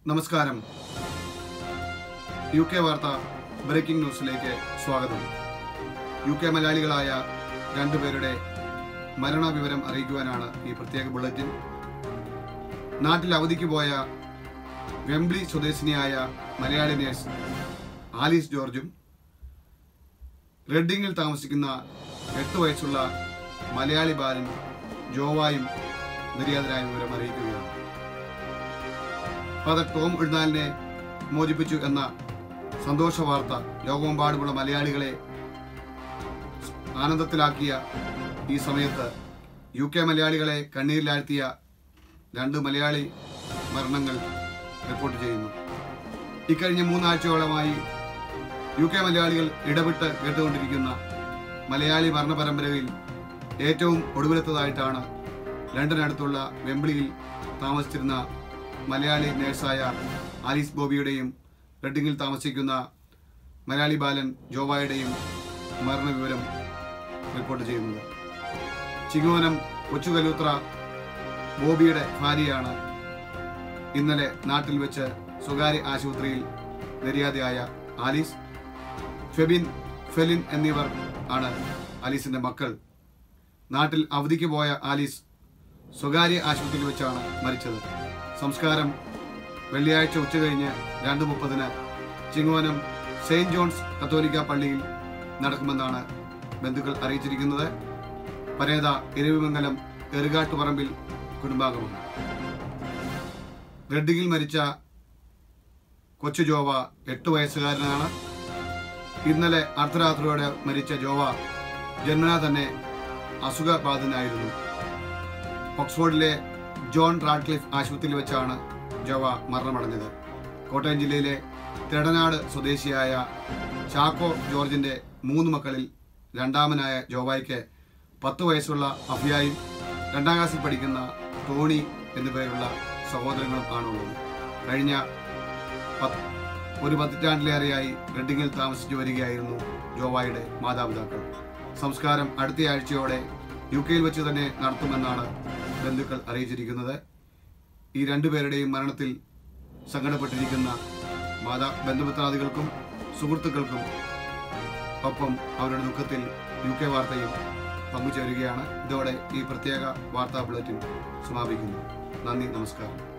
നമസ്കാരം U K വാർത്ത breaking ന്യൂസിലേക്ക് സ്വാഗതം യു കെ മലയാളികളായ രണ്ടുപേരുടെ മരണവിവരം അറിയിക്കുവാനാണ് ഈ പ്രത്യേക ബുള്ളറ്റിൻ നാട്ടിൽ അവധിക്ക് പോയ വെംബ്ലി സ്വദേശിനിയായ മലയാളി നേഴ്സ് ആലീസ് ജോർജും റെഡിങ്ങിൽ താമസിക്കുന്ന എട്ട് വയസ്സുള്ള മലയാളി ബാലൻ ജോവായും നിര്യാതരായ വിവരം അറിയിക്കുകയാണ് ഫാദർ ടോം ഇഴ്നാലിനെ മോചിപ്പിച്ചു എന്ന സന്തോഷ വാർത്ത ലോകമെമ്പാടുമുള്ള മലയാളികളെ ആനന്ദത്തിലാക്കിയ ഈ സമയത്ത് യു കെ മലയാളികളെ കണ്ണീരിലാഴ്ത്തിയ രണ്ട് മലയാളി മരണങ്ങൾ റിപ്പോർട്ട് ചെയ്യുന്നു ഇക്കഴിഞ്ഞ മൂന്നാഴ്ചയോളമായി യു കെ മലയാളികൾ ഇടവിട്ട് കേട്ടുകൊണ്ടിരിക്കുന്ന മലയാളി മരണ പരമ്പരയിൽ ഏറ്റവും ഒടുവിലത്തതായിട്ടാണ് ലണ്ടനടുത്തുള്ള വെമ്പിളിയിൽ താമസിച്ചിരുന്ന മലയാളി നേഴ്സായ ആലീസ് ബോബിയുടെയും റെഡിങ്ങിൽ താമസിക്കുന്ന മലയാളി ബാലൻ ജോവായുടെയും മരണവിവരം റിപ്പോർട്ട് ചെയ്യുന്നത് ചിങ്ങോനം കൊച്ചുകലൂത്ര ബോബിയുടെ ഭാര്യയാണ് ഇന്നലെ നാട്ടിൽ വെച്ച് സ്വകാര്യ ആശുപത്രിയിൽ നിര്യാതയായ ആലീസ് ഫെബിൻ ഫെലിൻ എന്നിവർ ആണ് ആലീസിന്റെ മക്കൾ നാട്ടിൽ അവധിക്ക് പോയ ആലീസ് സ്വകാര്യ ആശുപത്രിയിൽ വെച്ചാണ് മരിച്ചത് സംസ്കാരം വെള്ളിയാഴ്ച ഉച്ചകഴിഞ്ഞ് രണ്ട് മുപ്പതിന് ചിങ്ങോനം സെയിന്റ് ജോൺസ് കത്തോലിക്ക പള്ളിയിൽ നടക്കുമെന്നാണ് ബന്ധുക്കൾ അറിയിച്ചിരിക്കുന്നത് പരേത ഇരവിമംഗലം എറുകാട്ടുപറമ്പിൽ കുടുംബാംഗമാണ് റെഡിങ്ങിൽ മരിച്ച കൊച്ചു ജോവ എട്ട് വയസ്സുകാരനാണ് ഇന്നലെ അർദ്ധരാത്രിയോടെ മരിച്ച ജോവ ജന്മനാ തന്നെ അസുഖബാധിതനായിരുന്നു ഓക്സ്ഫോർഡിലെ ജോൺ റാഡ്ക്ലിഫ് ആശുപത്രിയിൽ വെച്ചാണ് ജോവ മരണമടഞ്ഞത് കോട്ടയം ജില്ലയിലെ തെടനാട് സ്വദേശിയായ ചാക്കോ ജോർജിന്റെ മൂന്ന് മക്കളിൽ രണ്ടാമനായ ജോവായ്ക്ക് പത്ത് വയസ്സുള്ള അഫിയായും രണ്ടാം ക്ലാസ്സിൽ പഠിക്കുന്ന ടോണി എന്നുപേരുള്ള സഹോദരങ്ങളും ആണുള്ളത് കഴിഞ്ഞ പത്ത് ഒരു പതിറ്റാണ്ടിലേറെയായി റെഡിങ്ങിൽ താമസിച്ചു വരികയായിരുന്നു ജോവായുടെ മാതാപിതാക്കൾ സംസ്കാരം അടുത്ത ആഴ്ചയോടെ യു കെയിൽ വെച്ച് തന്നെ നടത്തുമെന്നാണ് ബന്ധുക്കൾ അറിയിച്ചിരിക്കുന്നത് ഈ രണ്ടുപേരുടെയും മരണത്തിൽ സങ്കടപ്പെട്ടിരിക്കുന്ന മാതാ ബന്ധുമിത്രാദികൾക്കും സുഹൃത്തുക്കൾക്കും ഒപ്പം അവരുടെ ദുഃഖത്തിൽ യു കെ വാർത്തയും പങ്കുചേരുകയാണ് ഇതോടെ ഈ പ്രത്യേക വാർത്താ ബുള്ളറ്റിൻ സമാപിക്കുന്നു നന്ദി നമസ്കാരം